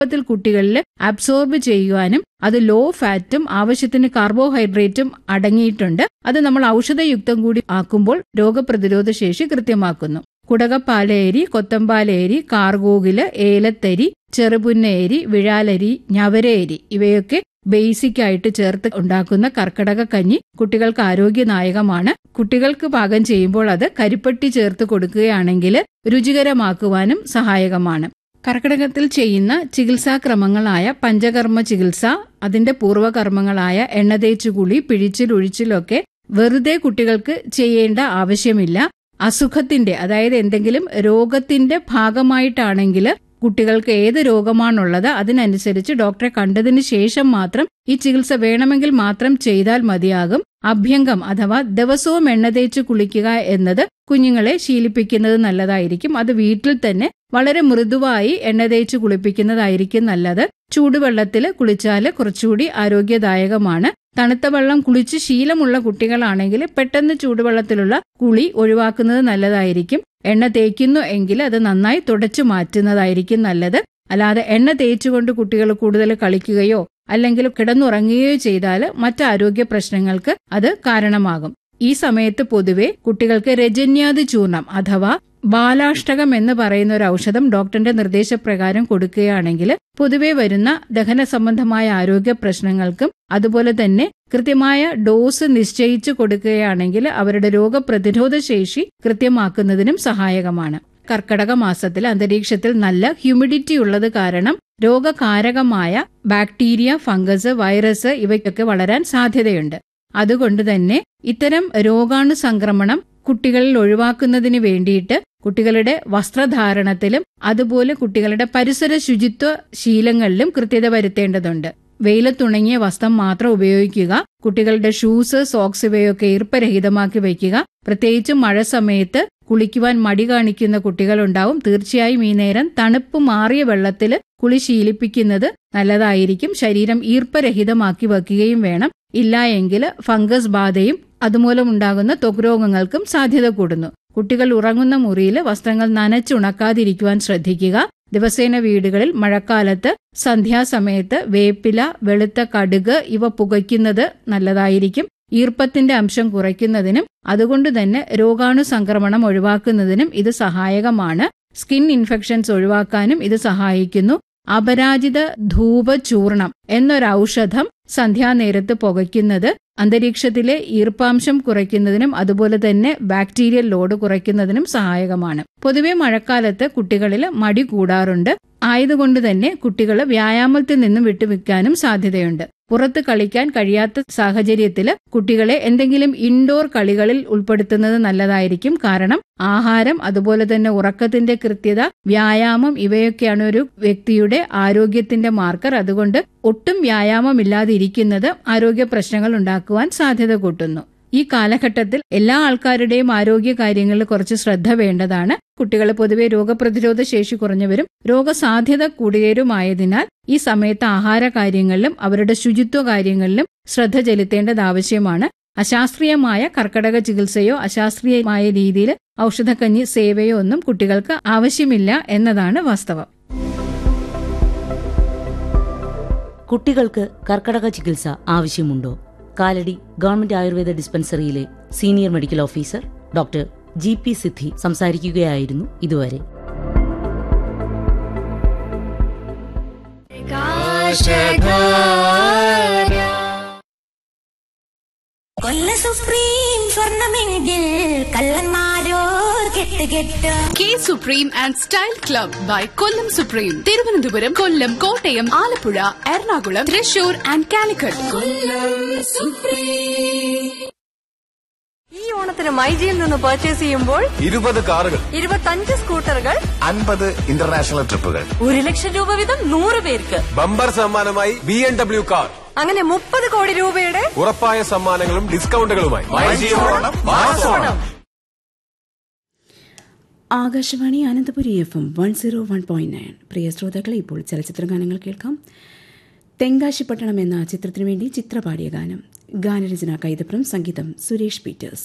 എളുപ്പത്തിൽ കുട്ടികളിൽ അബ്സോർബ് ചെയ്യുവാനും അത് ലോ ഫാറ്റും ആവശ്യത്തിന് കാർബോഹൈഡ്രേറ്റും അടങ്ങിയിട്ടുണ്ട് അത് നമ്മൾ ഔഷധയുക്തം കൂടി ആക്കുമ്പോൾ രോഗപ്രതിരോധ ശേഷി കൃത്യമാക്കുന്നു കുടകപ്പാലയരി കൊത്തമ്പാലയരി കാർഗോഗില് ഏലത്തരി ചെറുപുന്നയരി വിഴാലരി ഞവരയരി ഇവയൊക്കെ ബേസിക് ആയിട്ട് ചേർത്ത് ഉണ്ടാക്കുന്ന കർക്കിടക കഞ്ഞി കുട്ടികൾക്ക് ആരോഗ്യദായകമാണ് കുട്ടികൾക്ക് പാകം ചെയ്യുമ്പോൾ അത് കരിപ്പട്ടി ചേർത്ത് കൊടുക്കുകയാണെങ്കിൽ രുചികരമാക്കുവാനും സഹായകമാണ് കർക്കിടകത്തിൽ ചെയ്യുന്ന ചികിത്സാക്രമങ്ങളായ പഞ്ചകർമ്മ ചികിത്സ അതിന്റെ പൂർവ്വകർമ്മങ്ങളായ എണ്ണതേച്ചുകുളി പിഴിച്ചിൽ ഒഴിച്ചിലൊക്കെ വെറുതെ കുട്ടികൾക്ക് ചെയ്യേണ്ട ആവശ്യമില്ല അസുഖത്തിന്റെ അതായത് എന്തെങ്കിലും രോഗത്തിന്റെ ഭാഗമായിട്ടാണെങ്കിൽ കുട്ടികൾക്ക് ഏത് രോഗമാണുള്ളത് അതിനനുസരിച്ച് ഡോക്ടറെ കണ്ടതിന് ശേഷം മാത്രം ഈ ചികിത്സ വേണമെങ്കിൽ മാത്രം ചെയ്താൽ മതിയാകും അഭ്യംഗം അഥവാ ദിവസവും എണ്ണ തേച്ച് കുളിക്കുക എന്നത് കുഞ്ഞുങ്ങളെ ശീലിപ്പിക്കുന്നത് നല്ലതായിരിക്കും അത് വീട്ടിൽ തന്നെ വളരെ മൃദുവായി എണ്ണ തേച്ച് കുളിപ്പിക്കുന്നതായിരിക്കും നല്ലത് ചൂടുവെള്ളത്തിൽ കുളിച്ചാൽ കുറച്ചുകൂടി ആരോഗ്യദായകമാണ് തണുത്ത വെള്ളം കുളിച്ച് ശീലമുള്ള കുട്ടികളാണെങ്കിൽ പെട്ടെന്ന് ചൂടുവെള്ളത്തിലുള്ള കുളി ഒഴിവാക്കുന്നത് നല്ലതായിരിക്കും എണ്ണ തേക്കുന്നു എങ്കിൽ അത് നന്നായി തുടച്ചു മാറ്റുന്നതായിരിക്കും നല്ലത് അല്ലാതെ എണ്ണ തേച്ചുകൊണ്ട് കുട്ടികൾ കൂടുതൽ കളിക്കുകയോ അല്ലെങ്കിൽ കിടന്നുറങ്ങുകയോ ചെയ്താൽ മറ്റ് ആരോഗ്യ പ്രശ്നങ്ങൾക്ക് അത് കാരണമാകും ഈ സമയത്ത് പൊതുവെ കുട്ടികൾക്ക് രജന്യാതി ചൂർണം അഥവാ ബാലാഷ്ടകം എന്ന് പറയുന്ന ഒരു ഔഷധം ഡോക്ടറിന്റെ നിർദ്ദേശപ്രകാരം കൊടുക്കുകയാണെങ്കിൽ പൊതുവെ വരുന്ന ദഹന സംബന്ധമായ ആരോഗ്യ പ്രശ്നങ്ങൾക്കും അതുപോലെ തന്നെ കൃത്യമായ ഡോസ് നിശ്ചയിച്ചു കൊടുക്കുകയാണെങ്കിൽ അവരുടെ രോഗപ്രതിരോധ ശേഷി കൃത്യമാക്കുന്നതിനും സഹായകമാണ് കർക്കടക മാസത്തിൽ അന്തരീക്ഷത്തിൽ നല്ല ഹ്യൂമിഡിറ്റി ഉള്ളത് കാരണം രോഗകാരകമായ ബാക്ടീരിയ ഫംഗസ് വൈറസ് ഇവയ്ക്കൊക്കെ വളരാൻ സാധ്യതയുണ്ട് അതുകൊണ്ട് തന്നെ ഇത്തരം രോഗാണു സംക്രമണം കുട്ടികളിൽ ഒഴിവാക്കുന്നതിന് വേണ്ടിയിട്ട് കുട്ടികളുടെ വസ്ത്രധാരണത്തിലും അതുപോലെ കുട്ടികളുടെ പരിസര ശുചിത്വ ശീലങ്ങളിലും കൃത്യത വരുത്തേണ്ടതുണ്ട് വെയിലത്തുണങ്ങിയ വസ്ത്രം മാത്രം ഉപയോഗിക്കുക കുട്ടികളുടെ ഷൂസ് സോക്സ് ഇവയൊക്കെ ഈർപ്പരഹിതമാക്കി വയ്ക്കുക പ്രത്യേകിച്ചും മഴ സമയത്ത് കുളിക്കുവാൻ മടി കാണിക്കുന്ന കുട്ടികളുണ്ടാവും തീർച്ചയായും ഈ നേരം തണുപ്പ് മാറിയ വെള്ളത്തിൽ കുളി ശീലിപ്പിക്കുന്നത് നല്ലതായിരിക്കും ശരീരം ഈർപ്പരഹിതമാക്കി വയ്ക്കുകയും വേണം ഇല്ല എങ്കിൽ ഫംഗസ് ബാധയും അതുമൂലം ഉണ്ടാകുന്ന ത്വക്ക് രോഗങ്ങൾക്കും സാധ്യത കൂടുന്നു കുട്ടികൾ ഉറങ്ങുന്ന മുറിയിൽ വസ്ത്രങ്ങൾ നനച്ചുണക്കാതിരിക്കുവാൻ ശ്രദ്ധിക്കുക ദിവസേന വീടുകളിൽ മഴക്കാലത്ത് സന്ധ്യാസമയത്ത് വേപ്പില വെളുത്ത കടുക് ഇവ പുകയ്ക്കുന്നത് നല്ലതായിരിക്കും ഈർപ്പത്തിന്റെ അംശം കുറയ്ക്കുന്നതിനും അതുകൊണ്ട് തന്നെ രോഗാണു സംക്രമണം ഒഴിവാക്കുന്നതിനും ഇത് സഹായകമാണ് സ്കിൻ ഇൻഫെക്ഷൻസ് ഒഴിവാക്കാനും ഇത് സഹായിക്കുന്നു അപരാജിത ധൂപചൂർണം എന്നൊരു ഔഷധം സന്ധ്യാനേരത്ത് പുകയ്ക്കുന്നത് അന്തരീക്ഷത്തിലെ ഈർപ്പാംശം കുറയ്ക്കുന്നതിനും അതുപോലെ തന്നെ ബാക്ടീരിയൽ ലോഡ് കുറയ്ക്കുന്നതിനും സഹായകമാണ് പൊതുവെ മഴക്കാലത്ത് കുട്ടികളിൽ മടി കൂടാറുണ്ട് ആയതുകൊണ്ട് തന്നെ കുട്ടികൾ വ്യായാമത്തിൽ നിന്നും വിട്ടുനിൽക്കാനും സാധ്യതയുണ്ട് പുറത്ത് കളിക്കാൻ കഴിയാത്ത സാഹചര്യത്തിൽ കുട്ടികളെ എന്തെങ്കിലും ഇൻഡോർ കളികളിൽ ഉൾപ്പെടുത്തുന്നത് നല്ലതായിരിക്കും കാരണം ആഹാരം അതുപോലെ തന്നെ ഉറക്കത്തിന്റെ കൃത്യത വ്യായാമം ഇവയൊക്കെയാണ് ഒരു വ്യക്തിയുടെ ആരോഗ്യത്തിന്റെ മാർക്കർ അതുകൊണ്ട് ഒട്ടും വ്യായാമമില്ലാതെ ഇരിക്കുന്നത് ആരോഗ്യ പ്രശ്നങ്ങൾ ഉണ്ടാക്കുവാൻ സാധ്യത കൂട്ടുന്നു ഈ കാലഘട്ടത്തിൽ എല്ലാ ആൾക്കാരുടെയും ആരോഗ്യ കാര്യങ്ങളിൽ കുറച്ച് ശ്രദ്ധ വേണ്ടതാണ് കുട്ടികൾ പൊതുവെ രോഗപ്രതിരോധ ശേഷി കുറഞ്ഞവരും രോഗസാധ്യത കൂടിയവരുമായതിനാൽ ഈ സമയത്ത് ആഹാര കാര്യങ്ങളിലും അവരുടെ ശുചിത്വ കാര്യങ്ങളിലും ശ്രദ്ധ ചെലുത്തേണ്ടത് ആവശ്യമാണ് അശാസ്ത്രീയമായ കർക്കടക ചികിത്സയോ അശാസ്ത്രീയമായ രീതിയിൽ ഔഷധക്കഞ്ഞി സേവയോ ഒന്നും കുട്ടികൾക്ക് ആവശ്യമില്ല എന്നതാണ് വാസ്തവം കുട്ടികൾക്ക് കർക്കടക ചികിത്സ ആവശ്യമുണ്ടോ കാലടി ഗവൺമെന്റ് ആയുർവേദ ഡിസ്പെൻസറിയിലെ senior medical officer doctor G P Siddhi സംസാരിക്കുകയായിരുന്നു ഇതുവരെ കൊല്ല സുപ്രീം സ്വർണമെങ്കിൽ കള്ളന്മാരോർ കെട്ട് കെട്ട് കെ supreme and style club by Kollam supreme Thiruvananthapuram Kollam Kottayam Alappuzha Ernakulam Thrissur and Calicut ഈ ഓണത്തിന് മൈജിയിൽ നിന്ന് പർച്ചേസ് ചെയ്യുമ്പോൾ ഇരുപത് കാറുകൾ ഇരുപത്തഞ്ച് സ്കൂട്ടറുകൾ അൻപത് ഇന്റർനാഷണൽ ട്രിപ്പുകൾ ഒരു ലക്ഷം രൂപ വീതം നൂറ് പേർക്ക് ബമ്പർ സമ്മാനമായി ബി എം ഡബ്ല്യു കാർ അങ്ങനെ മുപ്പത് കോടി രൂപയുടെ ഉറപ്പായ സമ്മാനങ്ങളും ഡിസ്കൗണ്ടുകളുമായി Akashvani Ananthapuri F M one zero one point nine പ്രിയ ശ്രോതാക്കളെ ഇപ്പോൾ ചലച്ചിത്ര ഗാനങ്ങൾ കേൾക്കാം തെങ്കാശിപ്പട്ടണം എന്ന ചിത്രത്തിനു വേണ്ടി ചിത്ര പാടിയ ഗാനം ഗാനരചന കൈതപ്രം സംഗീതം സുരേഷ് പീറ്റേഴ്സ്